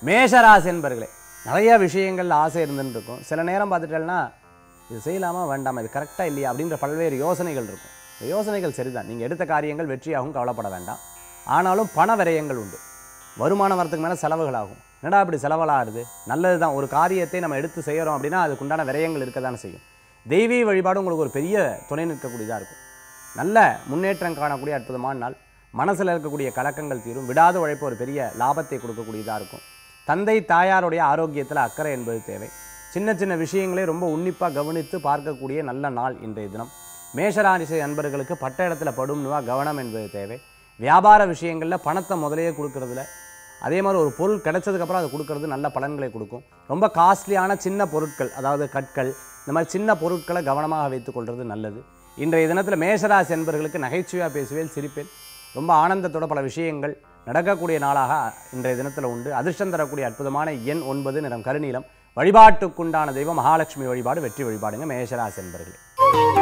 மேஷராசி என்பர்களே நிறைய விஷயங்கள் ஆசை இருந்துன்னு இருக்கும் சில நேரம் பார்த்துட்டேன்னா இது செய்யலாமா வேண்டாமா இது கரெக்டாக இல்லையா அப்படின்ற பல்வேறு யோசனைகள் இருக்கும் இந்த யோசனைகள் சரிதான் நீங்கள் எடுத்த காரியங்கள் வெற்றியாகவும் கவலைப்பட வேண்டாம் ஆனாலும் பண விரயங்கள் உண்டு வருமானம் வரதுக்கு மேலே செலவுகள் ஆகும் என்னடா இப்படி செலவலாகுது நல்லது தான் ஒரு காரியத்தை நம்ம எடுத்து செய்கிறோம் அப்படின்னா அதுக்குண்டான விரயங்கள் இருக்க தானே செய்யும் தெய்வீக வழிபாடு உங்களுக்கு ஒரு பெரிய துணை நிற்கக்கூடியதாக இருக்கும் நல்ல முன்னேற்றம் காணக்கூடிய அற்புதமான நாள் மனசில் இருக்கக்கூடிய கலக்கங்கள் தீரும் விடாத உழைப்பு ஒரு பெரிய லாபத்தை கொடுக்கக்கூடியதாக இருக்கும் தந்தை தாயாருடைய ஆரோக்கியத்தில் அக்கறை என்பது தேவை சின்ன சின்ன விஷயங்களை ரொம்ப உன்னிப்பாக கவனித்து பார்க்கக்கூடிய நல்ல நாள் இன்றைய தினம் மேஷராசி அன்பர்களுக்கு பட்ட இடத்துல படும்னுவா கவனம் என்பது தேவை வியாபார விஷயங்களில் பணத்தை முதலையே கொடுக்கறதுல அதே மாதிரி ஒரு பொருள் கிடைச்சதுக்கப்புறம் அதை கொடுக்கறது நல்ல பலன்களை கொடுக்கும் ரொம்ப காஸ்ட்லியான சின்ன பொருட்கள் அதாவது கற்கள் இந்த மாதிரி சின்ன பொருட்களை கவனமாக வைத்துக் கொள்வது நல்லது இன்றைய தினத்தில் மேஷராசி என்பர்களுக்கு நகைச்சுவையாக பேசுவேன் சிரிப்பேன் ரொம்ப ஆனந்தத்தோட பல விஷயங்கள் நடக்கக்கூடிய நாளாக இன்றைய தினத்தில் உண்டு அதிர்ஷ்டம் தரக்கூடிய அற்புதமான எண் ஒன்பது நிறம் கருநீலம் வழிபாட்டுக்குண்டான தெய்வம் மகாலட்சுமி வழிபாடு வெற்றி வழிபாடுங்க மேஷராசி என்பர்களே